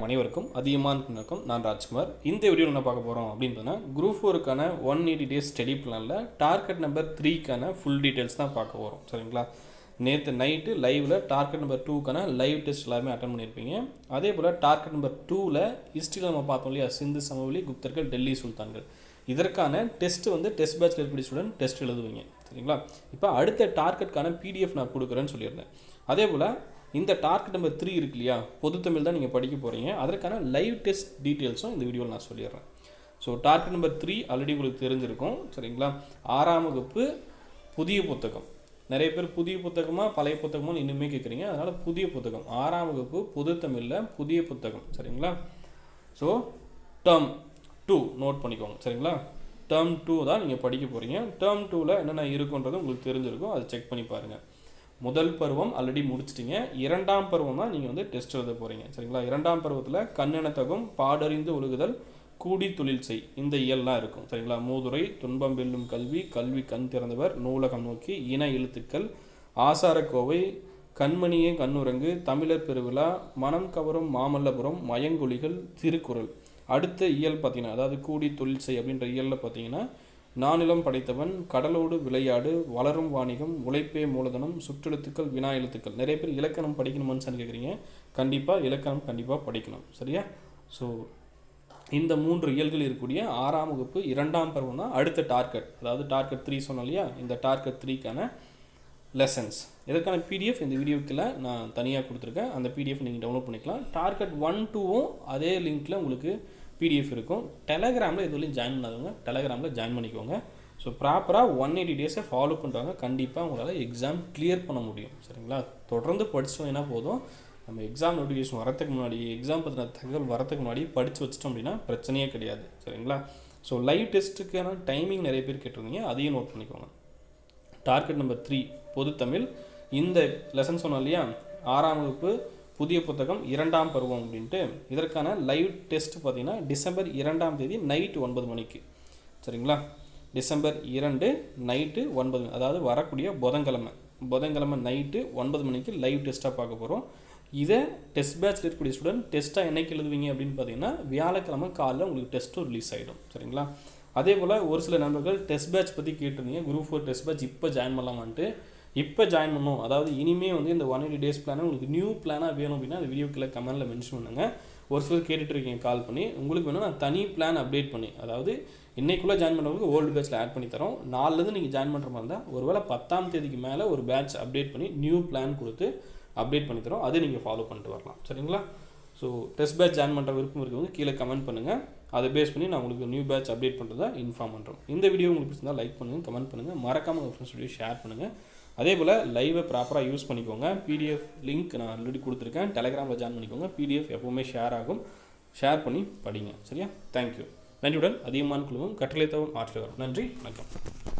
அனைவருக்கும் அதிகமான வணக்கம் நான் ராஜ்குமார் இந்த வீடியோவில் என்ன பார்க்க போகிறோம் அப்படின்னு சொன்னால் குரூப் ஃபோருக்கான ஒன் எயிட்டி டேஸ் ஸ்டடி பிளானில் டார்கெட் நம்பர் த்ரீக்கான ஃபுல் டீட்டெயில்ஸ் தான் பார்க்க போகிறோம் சரிங்களா நேற்று நைட்டு லைவில் டார்கெட் நம்பர் டூக்கான லைவ் டெஸ்ட் எல்லாமே அட்டன் பண்ணியிருப்பீங்க அதே போல் டார்கெட் நம்பர் டூவில் ஹிஸ்ட்ரியில் நம்ம பார்த்தோம் இல்லையா சிந்து சமவெளி குப்தர்கள் டெல்லி சுல்தான்கள் இதற்கான டெஸ்ட் வந்து டெஸ்ட் பேட்சில் இருக்கக்கூடிய ஸ்டூடெண்ட் டெஸ்ட் எழுதுவீங்க சரிங்களா இப்போ அடுத்த டார்கெட்கான பிடிஎஃப் நான் கொடுக்குறேன்னு சொல்லியிருந்தேன் அதே போல் இந்த டார்கெட் நம்பர் த்ரீ இருக்கு இல்லையா பொது தமிழ் தான் நீங்கள் படிக்க போகிறீங்க அதற்கான லைவ் டெஸ்ட் டீட்டெயில்ஸும் இந்த வீடியோவில் நான் சொல்லிடுறேன் so target number three already உங்களுக்கு தெரிஞ்சிருக்கும் சரிங்களா ஆறாம் வகுப்பு புதிய புத்தகம் நிறைய பேர் புதிய புத்தகமாக பழைய புத்தகமாக இன்னுமே கேட்குறீங்க அதனால் புதிய புத்தகம் ஆறாம் வகுப்பு பொது தமிழில் புதிய புத்தகம் சரிங்களா ஸோ டேர்ம் டூ நோட் பண்ணிக்கோங்க சரிங்களா டேர்ம் டூ தான் நீங்கள் படிக்க போகிறீங்க டேர்ம் டூவில் என்னென்ன இருக்குன்றது உங்களுக்கு தெரிஞ்சிருக்கும் அதை செக் பண்ணி பாருங்கள் முதல் பருவம் ஆல்ரெடி முடிச்சிட்டிங்க இரண்டாம் பருவம் தான் நீங்கள் வந்து டெஸ்ட் எழுத போகிறீங்க சரிங்களா இரண்டாம் பருவத்தில் கண்ணெனத்தகம் பாடறிந்து ஒழுகுதல் கூடி தொழில் செய் இந்த இயல்லாம் இருக்கும் சரிங்களா மூதுரை துன்பம் வெல்லும் கல்வி கல்வி கண் திறந்தவர் நூலகம் நோக்கி இன எழுத்துக்கள் ஆசாரக்கோவை கண்மணியே கண்ணுரங்கு தமிழர் பெருவிழா மனம் கவரும் மாமல்லபுரம் மயங்கொலிகள் திருக்குறள் அடுத்த இயல் பார்த்தீங்கன்னா அதாவது கூடி தொழில் செய் அப்படின்ற இயலில் பார்த்தீங்கன்னா நானிலம் படைத்தவன் கடலோடு விளையாடு வளரும் வாணிகம் உழைப்பே மூலதனம் சுற்றெழுத்துக்கள் வினா எழுத்துக்கள் நிறைய பேர் இலக்கணம் படிக்கணுமான்னு கேட்குறீங்க கண்டிப்பாக இலக்கணம் கண்டிப்பாக படிக்கணும் சரியா ஸோ இந்த மூன்று இயல்கள் இருக்கக்கூடிய ஆறாம் வகுப்பு இரண்டாம் பருவம் தான் அடுத்த டார்கெட் அதாவது டார்கெட் த்ரீ சொன்னோம் இல்லையா இந்த டார்கெட் த்ரீக்கான லெசன்ஸ் இதற்கான பிடிஎஃப் இந்த வீடியோக்கில் நான் தனியாக கொடுத்துருக்கேன் அந்த பிடிஎஃப் நீங்கள் டவுன்லோட் பண்ணிக்கலாம் டார்கெட் ஒன் டூவும் அதே லிங்க்கில் உங்களுக்கு பிடிஎஃப் இருக்கும் டெலகிராமில் இதுவரையும் ஜாயின் பண்ணாதவங்க டெலகிராமில் ஜாயின் பண்ணிக்கோங்க ஸோ ப்ராப்பராக ஒன் எயிட்டி டேஸை ஃபாலோ பண்ணுறாங்க கண்டிப்பாக உங்களால் எக்ஸாம் கிளியர் பண்ண முடியும் சரிங்களா தொடர்ந்து படித்தோம்னா போதும் நம்ம எக்ஸாம் நோட்டிஃபிகேஷன் வரத்துக்கு முன்னாடி எக்ஸாம் பற்றின தகவல் வரத்துக்கு முன்னாடி படித்து வச்சிட்டோம் அப்படின்னா பிரச்சனையே கிடையாது சரிங்களா ஸோ லைவ் டெஸ்ட்டுக்கான டைமிங் நிறைய பேர் கேட்டிருந்தீங்க அதையும் நோட் பண்ணிக்கோங்க டார்கெட் நம்பர் த்ரீ பொதுத்தமிழ் இந்த லெசன் சொன்னோம் இல்லையா ஆறாம் வகுப்பு புதிய புத்தகம் இரண்டாம் பருவம் அப்படின்ட்டு இதற்கான லைவ் டெஸ்ட் பார்த்தீங்கன்னா டிசம்பர் இரண்டாம் தேதி நைட்டு ஒன்பது மணிக்கு சரிங்களா டிசம்பர் இரண்டு நைட்டு ஒன்பது அதாவது வரக்கூடிய புதன்கிழமை புதன்கிழமை நைட்டு ஒன்பது மணிக்கு லைவ் டெஸ்ட்டாக பார்க்க போகிறோம் இதை டெஸ்ட் பேட்சில் இருக்கக்கூடிய ஸ்டூடெண்ட் டெஸ்ட்டாக என்னைக்கு எழுதுவீங்க அப்படின்னு பார்த்தீங்கன்னா வியாழக்கிழமை காலைல உங்களுக்கு டெஸ்ட்டும் ரிலீஸ் ஆகிடும் சரிங்களா அதே போல் ஒரு சில நண்பர்கள் டெஸ்ட் பேட்ச் பற்றி கேட்டிருந்தீங்க குரூப் ஃபோர் டெஸ்ட் பேட்ச் இப்போ ஜாயின் பண்ணலாமான்ட்டு இப்போ ஜாயின் பண்ணணும் அதாவது இனிமே வந்து இந்த ஒன் எயிட்டி டேஸ் பிளானை உங்களுக்கு நியூ பிளானாக வேணும் அப்படின்னா அந்த வீடியோக்கில் கமெண்ட்டில் மென்ஷன் பண்ணுங்கள் ஒரு சிலர் கேட்டுட்டு இருக்கீங்க கால் பண்ணி உங்களுக்கு வேணும் நான் தனி பிளான் அப்டேட் பண்ணி அதாவது இன்னைக்குள்ளே ஜாயின் பண்ணவங்களுக்கு ஓல்டு பேட்சில் ஆட் பண்ணி தரோம் நாலுலேருந்து நீங்கள் ஜாயின் பண்ணுற மாதிரி இருந்தால் ஒருவேளை பத்தாம் தேதிக்கு மேலே ஒரு பேட்ச் அப்டேட் பண்ணி நியூ பிளான் கொடுத்து அப்டேட் பண்ணி தரோம் அதை நீங்கள் ஃபாலோ பண்ணிட்டு வரலாம் சரிங்களா ஸோ டெஸ்ட் பேட்ச் ஜாயின் பண்ணுற விருப்பம் இருக்கவங்க கீழே கமெண்ட் பண்ணுங்கள் அதை பேஸ் பண்ணி நான் உங்களுக்கு நியூ பேட்ச் அப்டேட் பண்ணுறதா இன்ஃபார்ம் பண்ணுறோம் இந்த வீடியோ உங்களுக்கு பிடிச்சிருந்தா லைக் பண்ணுங்கள் கமெண்ட் பண்ணுங்கள் மறக்காமல் உங்கள் ஃப்ரெண்ட்ஸ் வீடியோ ஷேர் பண்ணுங்கள் அதே போல் லைவை ப்ராப்பராக யூஸ் பண்ணிக்கோங்க பிடிஎஃப் லிங்க் நான் ஆல்ரெடி கொடுத்துருக்கேன் டெலகிராமில் ஜாயின் பண்ணிக்கோங்க பிடிஎஃப் எப்போவுமே ஷேர் ஆகும் ஷேர் பண்ணி படிங்க சரியா தேங்க்யூ நன்றியுடன் அதிகமான குழுவும் கட்டளை தவும் ஆற்றல் வரும் நன்றி வணக்கம்